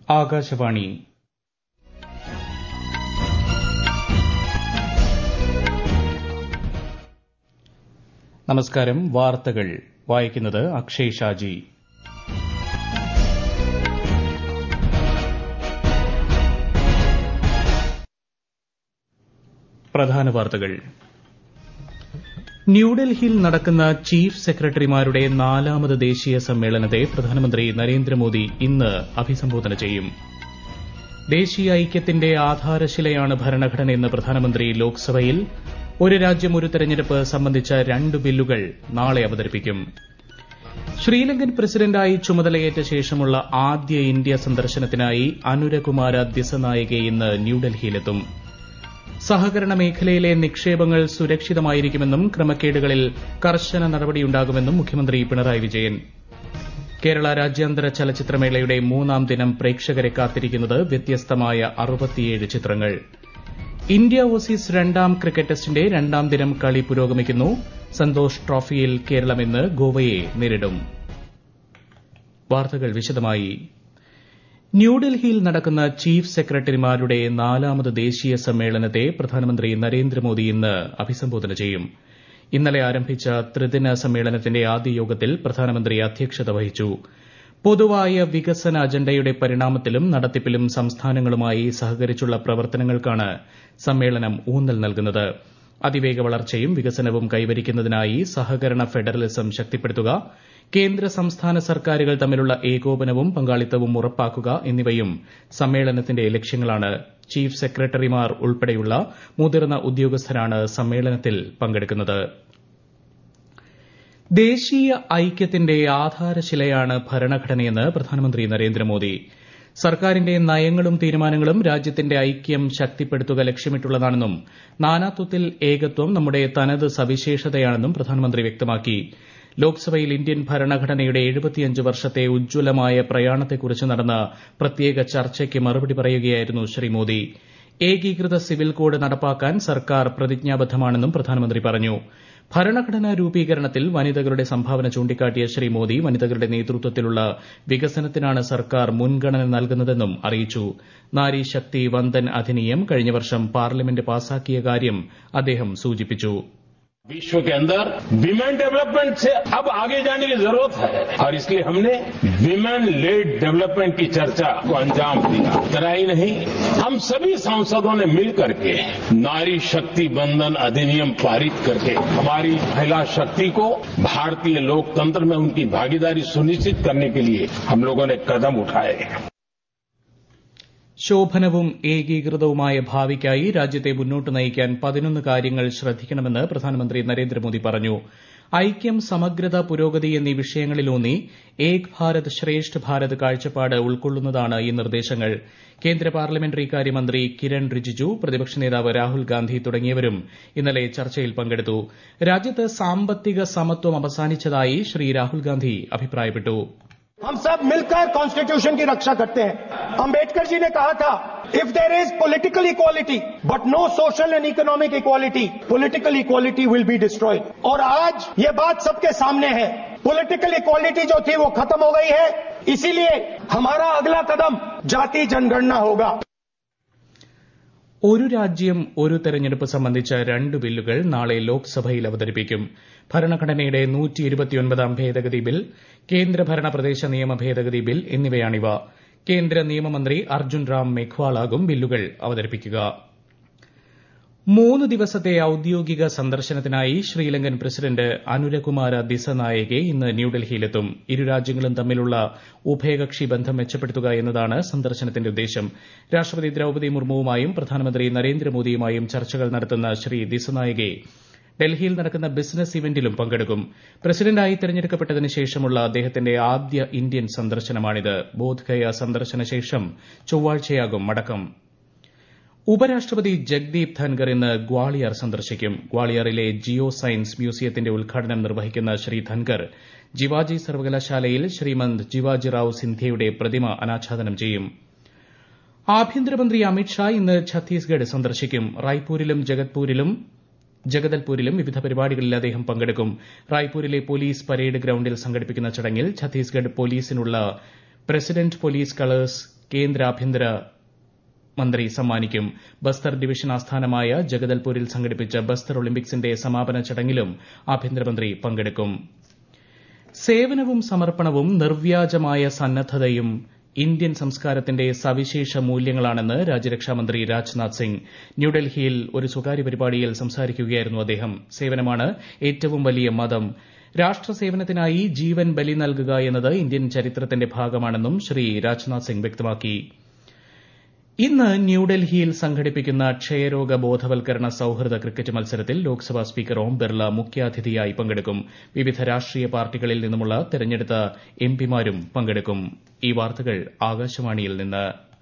ആകാശവാണി നമസ്കാരം വാർത്തകൾ വായിക്കുന്നത് അക്ഷയ് ഷാജി പ്രധാന വാർത്തകൾ ന്യൂഡൽഹിയിൽ നടക്കുന്ന ചീഫ് സെക്രട്ടറിമാരുടെ നാലാമത് ദേശീയ സമ്മേളനത്തെ പ്രധാനമന്ത്രി നരേന്ദ്രമോദി ഇന്ന് അഭിസംബോധന ചെയ്യും ദേശീയ ഐക്യത്തിന്റെ ആധാരശിലയാണ് ഭരണഘടനയെന്ന് പ്രധാനമന്ത്രി ലോക്സഭയിൽ ഒരു രാജ്യം ഒരു തെരഞ്ഞെടുപ്പ് സംബന്ധിച്ച രണ്ട് ബില്ലുകൾ നാളെ അവതരിപ്പിക്കും ശ്രീലങ്കൻ പ്രസിഡന്റായി ചുമതലയേറ്റ ശേഷമുള്ള ആദ്യ ഇന്ത്യ സന്ദർശനത്തിനായി അനുരകുമാര ദിസനായകെ ഇന്ന് ന്യൂഡൽഹിയിലെത്തും സഹകരണ മേഖലയിലെ നിക്ഷേപങ്ങൾ സുരക്ഷിതമായിരിക്കുമെന്നും ക്രമക്കേടുകളിൽ കർശന നടപടിയുണ്ടാകുമെന്നും മുഖ്യമന്ത്രി പിണറായി വിജയൻ കേരള രാജ്യാന്തര ചലച്ചിത്രമേളയുടെ മൂന്നാം ദിനം പ്രേക്ഷകരെ കാത്തിരിക്കുന്നത് വ്യത്യസ്തമായ അറുപത്തിയേഴ് ചിത്രങ്ങൾ ഇന്ത്യ ഓസീസ് രണ്ടാം ക്രിക്കറ്റ് ടെസ്റ്റിന്റെ രണ്ടാം ദിനം കളി പുരോഗമിക്കുന്നു സന്തോഷ് ട്രോഫിയിൽ കേരളം ഇന്ന് ഗോവയെ നേരിടും വാർത്തകൾ വിശദമായി ന്യൂഡൽഹിയിൽ നടക്കുന്ന ചീഫ് സെക്രട്ടറിമാരുടെ നാലാമത് ദേശീയ സമ്മേളനത്തെ പ്രധാനമന്ത്രി നരേന്ദ്രമോദി ഇന്ന് അഭിസംബോധന ചെയ്യും ഇന്നലെ ആരംഭിച്ച ത്രിദിന സമ്മേളനത്തിന്റെ ആദ്യ യോഗത്തിൽ പ്രധാനമന്ത്രി അധ്യക്ഷത വഹിച്ചു പൊതുവായ വികസന അജണ്ടയുടെ പരിണാമത്തിലും നടത്തിപ്പിലും സംസ്ഥാനങ്ങളുമായി സഹകരിച്ചുള്ള പ്രവർത്തനങ്ങൾക്കാണ് സമ്മേളനം ഊന്നൽ നൽകുന്നത് അതിവേഗ വളർച്ചയും വികസനവും കൈവരിക്കുന്നതിനായി സഹകരണ ഫെഡറലിസം ശക്തിപ്പെടുത്തുക കേന്ദ്ര സംസ്ഥാന സർക്കാരുകൾ തമ്മിലുള്ള ഏകോപനവും പങ്കാളിത്തവും ഉറപ്പാക്കുക എന്നിവയും സമ്മേളനത്തിന്റെ ലക്ഷ്യങ്ങളാണ് ചീഫ് സെക്രട്ടറിമാർ ഉൾപ്പെടെയുള്ള മുതിർന്ന ഉദ്യോഗസ്ഥരാണ് സമ്മേളനത്തിൽ പങ്കെടുക്കുന്നത് ദേശീയ ഐക്യത്തിന്റെ ആധാരശിലയാണ് ഭരണഘടനയെന്ന് പ്രധാനമന്ത്രി നരേന്ദ്രമോദി സർക്കാരിന്റെ നയങ്ങളും തീരുമാനങ്ങളും രാജ്യത്തിന്റെ ഐക്യം ശക്തിപ്പെടുത്തുക ലക്ഷ്യമിട്ടുള്ളതാണെന്നും നാനാത്വത്തിൽ ഏകത്വം നമ്മുടെ തനത് സവിശേഷതയാണെന്നും പ്രധാനമന്ത്രി വ്യക്തമാക്കി ലോക്സഭയിൽ ഇന്ത്യൻ ഭരണഘടനയുടെ എഴുപത്തിയഞ്ച് വർഷത്തെ ഉജ്ജ്വലമായ പ്രയാണത്തെക്കുറിച്ച് നടന്ന പ്രത്യേക ചർച്ചയ്ക്ക് മറുപടി പറയുകയായിരുന്നു ശ്രീ മോദി ഏകീകൃത സിവിൽ കോഡ് നടപ്പാക്കാൻ സർക്കാർ പ്രതിജ്ഞാബദ്ധമാണെന്നും പ്രധാനമന്ത്രി പറഞ്ഞു ഭരണഘടനാ രൂപീകരണത്തിൽ വനിതകളുടെ സംഭാവന ചൂണ്ടിക്കാട്ടിയ ശ്രീ മോദി വനിതകളുടെ നേതൃത്വത്തിലുള്ള വികസനത്തിനാണ് സർക്കാർ മുൻഗണന നൽകുന്നതെന്നും അറിയിച്ചു നാരി ശക്തി വന്ദൻ അധിനിയം കഴിഞ്ഞ വർഷം പാർലമെന്റ് പാസാക്കിയ കാര്യം അദ്ദേഹം സൂചിപ്പിച്ചു विश्व के अंदर विमेन डेवलपमेंट से अब आगे जाने की जरूरत है और इसलिए हमने विमेन लेड डेवलपमेंट की चर्चा को अंजाम दिया इतना ही नहीं हम सभी सांसदों ने मिल करके नारी शक्ति बंधन अधिनियम पारित करके हमारी महिला शक्ति को भारतीय लोकतंत्र में उनकी भागीदारी सुनिश्चित करने के लिए हम लोगों ने कदम उठाए ശോഭനവും ഏകീകൃതവുമായ ഭാവിക്കായി രാജ്യത്തെ മുന്നോട്ട് നയിക്കാൻ പതിനൊന്ന് കാര്യങ്ങൾ ശ്രദ്ധിക്കണമെന്ന് പ്രധാനമന്ത്രി നരേന്ദ്രമോദി പറഞ്ഞു ഐക്യം സമഗ്രത പുരോഗതി എന്നീ വിഷയങ്ങളിലൂന്നി ഏക് ഭാരത് ശ്രേഷ്ഠ ഭാരത് കാഴ്ചപ്പാട് ഉൾക്കൊള്ളുന്നതാണ് ഈ നിർദ്ദേശങ്ങൾ കേന്ദ്ര പാർലമെന്ററി കാര്യമന്ത്രി കിരൺ റിജിജു പ്രതിപക്ഷ നേതാവ് രാഹുൽ ഗാന്ധി തുടങ്ങിയവരും ഇന്നലെ ചർച്ചയിൽ പങ്കെടുത്തു രാജ്യത്ത് സാമ്പത്തിക സമത്വം അവസാനിച്ചതായി ശ്രീ രാഹുൽ ഗാന്ധി അഭിപ്രായപ്പെട്ടു हम सब मिलकर कॉन्स्टिट्यूशन की रक्षा करते हैं अंबेडकर जी ने कहा था if there is political equality but no social and economic equality political equality will be destroyed और आज ये बात सबके सामने है पॉलिटिकल इक्वालिटी जो थी वो खत्म हो गई है इसीलिए हमारा अगला कदम जाति जनगणना होगा ഒരു രാജ്യം ഒരു തെരഞ്ഞെടുപ്പ് സംബന്ധിച്ച രണ്ട് ബില്ലുകൾ നാളെ ലോക്സഭയിൽ അവതരിപ്പിക്കും ഭരണഘടനയുടെ നൂറ്റിയിരുപത്തിയൊൻപതാം ഭേദഗതി ബിൽ കേന്ദ്ര ഭരണ പ്രദേശ നിയമ ഭേദഗതി ബിൽ എന്നിവയാണിവ കേന്ദ്ര നിയമമന്ത്രി അർജുൻ റാം മെഘ്വാളാകും ബില്ലുകൾ അവതരിപ്പിക്കുക മൂന്ന് ദിവസത്തെ ഔദ്യോഗിക സന്ദർശനത്തിനായി ശ്രീലങ്കൻ പ്രസിഡന്റ് അനുരകുമാര ദിസനായകെ ഇന്ന് ന്യൂഡൽഹിയിലെത്തും ഇരു രാജ്യങ്ങളും തമ്മിലുള്ള ഉഭയകക്ഷി ബന്ധം മെച്ചപ്പെടുത്തുക എന്നതാണ് സന്ദർശനത്തിന്റെ ഉദ്ദേശം രാഷ്ട്രപതി ദ്രൌപദി മുർമുവുമായും പ്രധാനമന്ത്രി നരേന്ദ്രമോദിയുമായും ചർച്ചകൾ നടത്തുന്ന ശ്രീ ദിസനായകെ ഡൽഹിയിൽ നടക്കുന്ന ബിസിനസ് ഇവന്റിലും പങ്കെടുക്കും പ്രസിഡന്റായി തെരഞ്ഞെടുക്കപ്പെട്ടതിന് ശേഷമുള്ള അദ്ദേഹത്തിന്റെ ആദ്യ ഇന്ത്യൻ സന്ദർശനമാണിത് ബോധ്ഗയ സന്ദർശന ശേഷം ചൊവ്വാഴ്ചയാകും മടക്കം ഉപരാഷ്ട്രപതി ജഗ്ദീപ് ധൻകർ ഇന്ന് ഗ്വാളിയർ സന്ദർശിക്കും ഗ്വാളിയറിലെ ജിയോ സയൻസ് മ്യൂസിയത്തിന്റെ ഉദ്ഘാടനം നിർവഹിക്കുന്ന ശ്രീ ധൻകർ ജിവാജി സർവകലാശാലയിൽ ശ്രീമന്ത് ജിവാജിറാവു സിന്ധ്യയുടെ പ്രതിമ അനാച്ഛാദനം ചെയ്യും ആഭ്യന്തരമന്ത്രി അമിത്ഷാ ഇന്ന് ഛത്തീസ്ഗഡ് സന്ദർശിക്കും റായ്പൂരിലും ജഗത്പൂരിലും ജഗദൽപൂരിലും വിവിധ പരിപാടികളിൽ അദ്ദേഹം പങ്കെടുക്കും റായ്പൂരിലെ പോലീസ് പരേഡ് ഗ്രൌണ്ടിൽ സംഘടിപ്പിക്കുന്ന ചടങ്ങിൽ ഛത്തീസ്ഗഡ് പോലീസിനുള്ള പ്രസിഡന്റ് പോലീസ് കളേഴ്സ് കേന്ദ്ര ആഭ്യന്തര മന്ത്രി സമ്മാനിക്കും ബസ്തർ ഡിവിഷൻ ആസ്ഥാനമായ ജഗദൽപൂരിൽ സംഘടിപ്പിച്ച ബസ്തർ ഒളിമ്പിക്സിന്റെ സമാപന ചടങ്ങിലും ആഭ്യന്തരമന്ത്രി പങ്കെടുക്കും സേവനവും സമർപ്പണവും നിർവ്യാജമായ സന്നദ്ധതയും ഇന്ത്യൻ സംസ്കാരത്തിന്റെ സവിശേഷ മൂല്യങ്ങളാണെന്ന് രാജ്യരക്ഷാമന്ത്രി രാജ്നാഥ് സിംഗ് ന്യൂഡൽഹിയിൽ ഒരു സ്വകാര്യ പരിപാടിയിൽ സംസാരിക്കുകയായിരുന്നു അദ്ദേഹം സേവനമാണ് ഏറ്റവും വലിയ മതം രാഷ്ട്രസേവനത്തിനായി ജീവൻ ബലി നൽകുക എന്നത് ഇന്ത്യൻ ചരിത്രത്തിന്റെ ഭാഗമാണെന്നും ശ്രീ രാജ്നാഥ് സിംഗ് വ്യക്തമാക്കി ഇന്ന് ന്യൂഡൽഹിയിൽ സംഘടിപ്പിക്കുന്ന ക്ഷയരോഗ ബോധവൽക്കരണ സൌഹൃദ ക്രിക്കറ്റ് മത്സരത്തിൽ ലോക്സഭാ സ്പീക്കർ ഓം ബിർള മുഖ്യാതിഥിയായി പങ്കെടുക്കും വിവിധ രാഷ്ട്രീയ പാർട്ടികളിൽ നിന്നുമുള്ള തെരഞ്ഞെടുത്ത എംപിമാരും പങ്കെടുക്കും ഈ വാർത്തകൾ ആകാശവാണിയിൽ നിന്ന്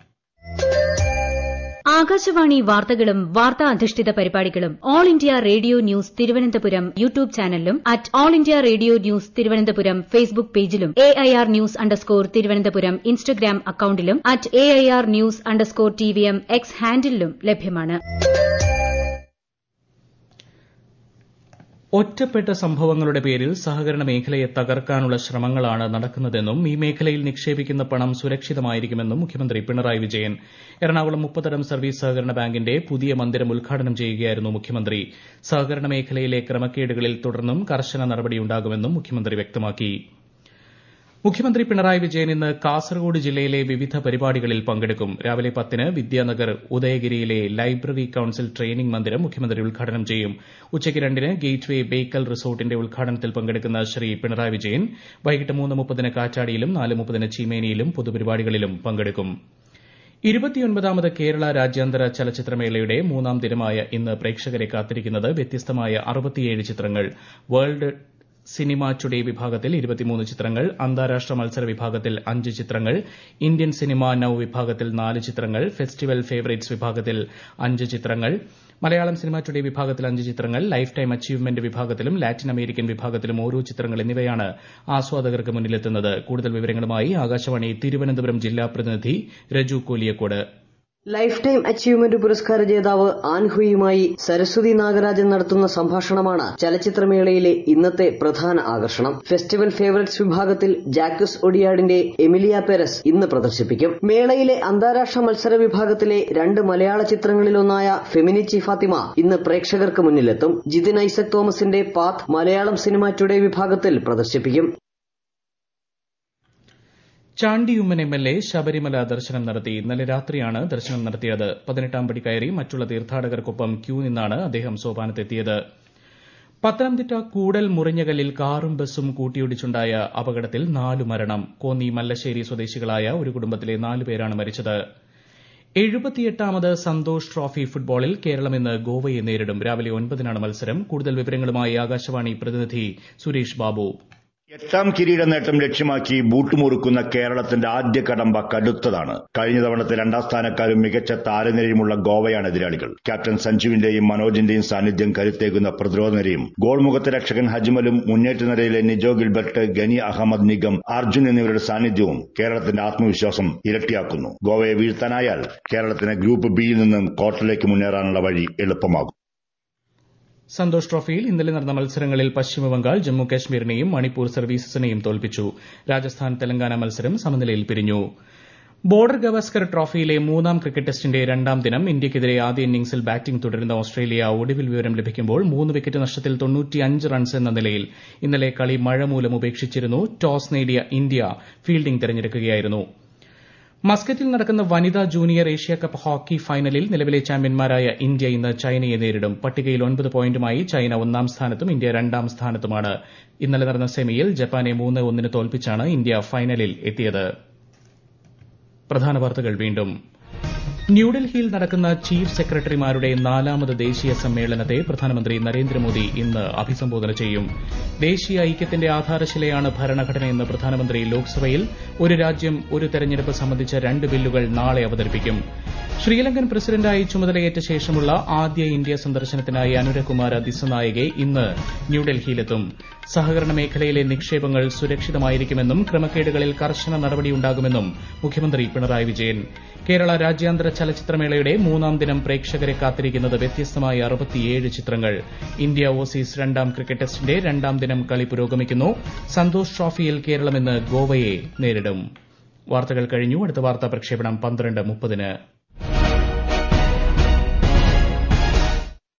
ആകാശവാണി വാർത്തകളും വാർത്താ അധിഷ്ഠിത പരിപാടികളും all India radio news Thiruvananthapuram YouTube ചാനലിലും at all India radio news Thiruvananthapuram Facebook പേജിലും A I R news underscore Thiruvananthapuram Instagram അക്കൌണ്ടിലും at A I R news underscore T V M X ഹാൻഡിലും ലഭ്യമാണ് ഒറ്റപ്പെട്ട സംഭവങ്ങളുടെ പേരിൽ സഹകരണ മേഖലയെ തകർക്കാനുള്ള ശ്രമങ്ങളാണ് നടക്കുന്നതെന്നും ഈ മേഖലയിൽ നിക്ഷേപിക്കുന്ന പണം സുരക്ഷിതമായിരിക്കുമെന്നും മുഖ്യമന്ത്രി പിണറായി വിജയൻ എറണാകുളം മുപ്പത്തടം സർവീസ് സഹകരണ ബാങ്കിന്റെ പുതിയ മന്ദിരം ഉദ്ഘാടനം ചെയ്യുകയായിരുന്നു മുഖ്യമന്ത്രി സഹകരണ മേഖലയിലെ ക്രമക്കേടുകളിൽ തുടർന്നും കർശന നടപടിയുണ്ടാകുമെന്നും മുഖ്യമന്ത്രി വ്യക്തമാക്കി മുഖ്യമന്ത്രി പിണറായി വിജയൻ ഇന്ന് കാസർഗോഡ് ജില്ലയിലെ വിവിധ പരിപാടികളിൽ പങ്കെടുക്കും രാവിലെ പത്തിന് വിദ്യാനഗർ ഉദയഗിരിയിലെ ലൈബ്രറി കൌൺസിൽ ട്രെയിനിംഗ് മന്ദിരം മുഖ്യമന്ത്രി ഉദ്ഘാടനം ചെയ്യും ഉച്ചയ്ക്ക് രണ്ടിന് ഗേറ്റ്വേ ബേക്കൽ റിസോർട്ടിന്റെ ഉദ്ഘാടനത്തിൽ പങ്കെടുക്കുന്ന ശ്രീ പിണറായി വിജയൻ വൈകിട്ട് മൂന്ന് മുപ്പതിന് കാറ്റാടിയിലും നാല് മുപ്പതിന് ചീമേനിയിലും പൊതുപരിപാടികളിലും പങ്കെടുക്കും ഇരുപത്തിയൊൻപതാമത് കേരള രാജ്യാന്തര ചലച്ചിത്രമേളയുടെ മൂന്നാം ദിനമായ ഇന്ന് പ്രേക്ഷകരെ കാത്തിരിക്കുന്നത് വ്യത്യസ്തമായ അറുപത്തിയേഴ് ചിത്രങ്ങൾ വേൾഡ് സിനിമ ടുഡേ വിഭാഗത്തിൽ ഇരുപത്തിമൂന്ന് ചിത്രങ്ങൾ അന്താരാഷ്ട്ര മത്സര വിഭാഗത്തിൽ അഞ്ച് ചിത്രങ്ങൾ ഇന്ത്യൻ സിനിമ നൌ വിഭാഗത്തിൽ നാല് ചിത്രങ്ങൾ ഫെസ്റ്റിവൽ ഫേവറേറ്റ്സ് വിഭാഗത്തിൽ അഞ്ച് ചിത്രങ്ങൾ മലയാളം സിനിമ ടുഡേ വിഭാഗത്തിൽ അഞ്ച് ചിത്രങ്ങൾ ലൈഫ് ടൈം അച്ചീവ്മെന്റ് വിഭാഗത്തിലും ലാറ്റിൻ അമേരിക്കൻ വിഭാഗത്തിലും ഓരോ ചിത്രങ്ങൾ എന്നിവയാണ് ആസ്വാദകർക്ക് മുന്നിലെത്തുന്നത് കൂടുതൽ വിവരങ്ങളുമായി ആകാശവാണി തിരുവനന്തപുരം ജില്ലാ പ്രതിനിധി Raju Koliyakode life time achievement പുരസ്കാര ജേതാവ് ആൻഹുയുമായി സരസ്വതി നാഗരാജൻ നടത്തുന്ന സംഭാഷണമാണ് ചലച്ചിത്രമേളയിലെ ഇന്നത്തെ പ്രധാന ആകർഷണം ഫെസ്റ്റിവൽ ഫേവറേറ്റ്സ് വിഭാഗത്തിൽ ജാക്കസ് ഒഡിയാഡിന്റെ എമിലിയ പെരസ് ഇന്ന് പ്രദർശിപ്പിക്കും മേളയിലെ അന്താരാഷ്ട്ര മത്സര വിഭാഗത്തിലെ രണ്ട് മലയാള ചിത്രങ്ങളിലൊന്നായ ഫെമിനിച്ചി ഫാത്തിമ ഇന്ന് പ്രേക്ഷകർക്ക് മുന്നിലെത്തും ജിതിൻ ഐസക് തോമസിന്റെ പാത്ത് മലയാളം സിനിമ ടുഡേ വിഭാഗത്തിൽ പ്രദർശിപ്പിക്കും Chandy Oommen M L A Sabarimala ദർശനം നടത്തി ഇന്നലെ രാത്രിയാണ് ദർശനം നടത്തിയത് പതിനെട്ടാം പടി കയറി മറ്റുള്ള തീർത്ഥാടകർക്കൊപ്പം ക്യൂ നിന്നാണ് അദ്ദേഹം സോപാനത്തെത്തിയത് പത്തനംതിട്ട കൂടൽ മുറിഞ്ഞകല്ലിൽ കാറും ബസ്സും കൂട്ടിയിടിച്ചുണ്ടായ അപകടത്തിൽ നാലു മരണം കോന്നി മല്ലശ്ശേരി സ്വദേശികളായ ഒരു കുടുംബത്തിലെ നാലുപേരാണ് മരിച്ചത് എഴുപത്തിയെട്ടാമത് സന്തോഷ് ട്രോഫി ഫുട്ബോളിൽ കേരളം ഇന്ന് ഗോവയെ നേരിടും രാവിലെ ഒൻപതിനാണ് മത്സരം കൂടുതൽ വിവരങ്ങളുമായി ആകാശവാണി പ്രതിനിധി സുരേഷ് ബാബു എട്ടാം കിരീട നേട്ടം ലക്ഷ്യമാക്കി ബൂട്ടുമുറുക്കുന്ന കേരളത്തിന്റെ ആദ്യ കടമ്പ കടുത്തതാണ് കഴിഞ്ഞ തവണത്തെ രണ്ടാം സ്ഥാനക്കാരും മികച്ച താരനിരയുമുള്ള ഗോവയാണ് എതിരാളികൾ ക്യാപ്റ്റൻ സഞ്ജുവിന്റെയും മനോജിന്റെയും സാന്നിധ്യം കരുത്തേകുന്ന പ്രതിരോധ നിരയും ഗോൾ മുഖത്ത് രക്ഷകൻ ഹജ്മലും മുന്നേറ്റ നിരയിലെ നിജോ ഗിൽബർട്ട് ഗനി അഹമ്മദ് നിഗം അർജുൻ എന്നിവരുടെ സാന്നിധ്യവും കേരളത്തിന്റെ ആത്മവിശ്വാസം ഇരട്ടിയാക്കുന്നു ഗോവയെ വീഴ്ത്താനായാൽ കേരളത്തിന് ഗ്രൂപ്പ് ബിയിൽ നിന്നും ക്വാർട്ടറിലേക്ക് മുന്നേറാനുള്ള വഴി എളുപ്പമാകും സന്തോഷ് ട്രോഫിയിൽ ഇന്നലെ നടന്ന മത്സരങ്ങളിൽ പശ്ചിമബംഗാൾ ജമ്മു കാശ്മീരിനെയും മണിപ്പൂർ സർവീസസിനെയും തോൽപ്പിച്ചു രാജസ്ഥാൻ തെലങ്കാന മത്സരം സമനിലയിൽ പിരിഞ്ഞു ബോർഡർ ഗവാസ്കർ ട്രോഫിയിലെ മൂന്നാം ക്രിക്കറ്റ് ടെസ്റ്റിന്റെ രണ്ടാം ദിനം ഇന്ത്യയ്ക്കെതിരെ ആദ്യ ഇന്നിംഗ്സിൽ ബാറ്റിംഗ് തുടരുന്ന ഓസ്ട്രേലിയ ഒടുവിൽ വിവരം ലഭിക്കുമ്പോൾ മൂന്ന് വിക്കറ്റ് നഷ്ടത്തിൽ റൺസ് എന്ന നിലയിൽ ഇന്നലെ കളി മഴ മൂലം ഉപേക്ഷിച്ചിരുന്നു ടോസ് നേടിയ ഇന്ത്യ ഫീൽഡിംഗ് തെരഞ്ഞെടുക്കുകയായിരുന്നു മസ്കറ്റിൽ നടക്കുന്ന വനിതാ ജൂനിയർ ഏഷ്യ കപ്പ് ഹോക്കി ഫൈനലിൽ നിലവിലെ ചാമ്പ്യന്മാരായ ഇന്ത്യ ഇന്ന് ചൈനയെ നേരിടും പട്ടികയിൽ ഒൻപത് പോയിന്റുമായി ചൈന ഒന്നാം സ്ഥാനത്തും ഇന്ത്യ രണ്ടാം സ്ഥാനത്തുമാണ് ഇന്നലെ നടന്ന സെമിയിൽ ജപ്പാനെ മൂന്ന് ഒന്നിന് തോൽപ്പിച്ചാണ് ഇന്ത്യ ഫൈനലിൽ എത്തിയത് പ്രധാന വാർത്തകൾ വീണ്ടും ന്യൂഡൽഹിയിൽ നടക്കുന്ന ചീഫ് സെക്രട്ടറിമാരുടെ നാലാമത് ദേശീയ സമ്മേളനത്തെ പ്രധാനമന്ത്രി നരേന്ദ്രമോദി ഇന്ന് അഭിസംബോധന ചെയ്യും ദേശീയ ഐക്യത്തിന്റെ ആധാരശിലയാണ് ഭരണഘടനയെന്ന് പ്രധാനമന്ത്രി ലോക്സഭയിൽ ഒരു രാജ്യം ഒരു തെരഞ്ഞെടുപ്പ് സംബന്ധിച്ച രണ്ട് ബില്ലുകൾ നാളെ അവതരിപ്പിക്കും ശ്രീലങ്കൻ പ്രസിഡന്റായി ചുമതലയേറ്റ ശേഷമുള്ള ആദ്യ ഇന്ത്യ സന്ദർശനത്തിനായി അനുരകുമാര ദിസനായകെ ഇന്ന് ന്യൂഡൽഹിയിലെത്തും സഹകരണ മേഖലയിലെ നിക്ഷേപങ്ങൾ സുരക്ഷിതമായിരിക്കുമെന്നും ക്രമക്കേടുകളിൽ കർശന നടപടിയുണ്ടാകുമെന്നും മുഖ്യമന്ത്രി പിണറായി വിജയൻ കേരള രാജ്യാന്തര ചലച്ചിത്രമേളയുടെ മൂന്നാം ദിനം പ്രേക്ഷകരെ കാത്തിരിക്കുന്നത് വ്യത്യസ്തമായ അറുപത്തിയേഴ് ചിത്രങ്ങൾ ഇന്ത്യ ഓസീസ് രണ്ടാം ക്രിക്കറ്റ് ടെസ്റ്റിന്റെ രണ്ടാം ദിനം കളി പുരോഗമിക്കുന്നു സന്തോഷ് ട്രോഫിയിൽ കേരളം ഇന്ന് ഗോവയെ നേരിടും വാർത്തകൾ കഴിഞ്ഞു അടുത്ത വാർത്താ പ്രക്ഷേപണം പന്ത്രണ്ട് മുപ്പതിന്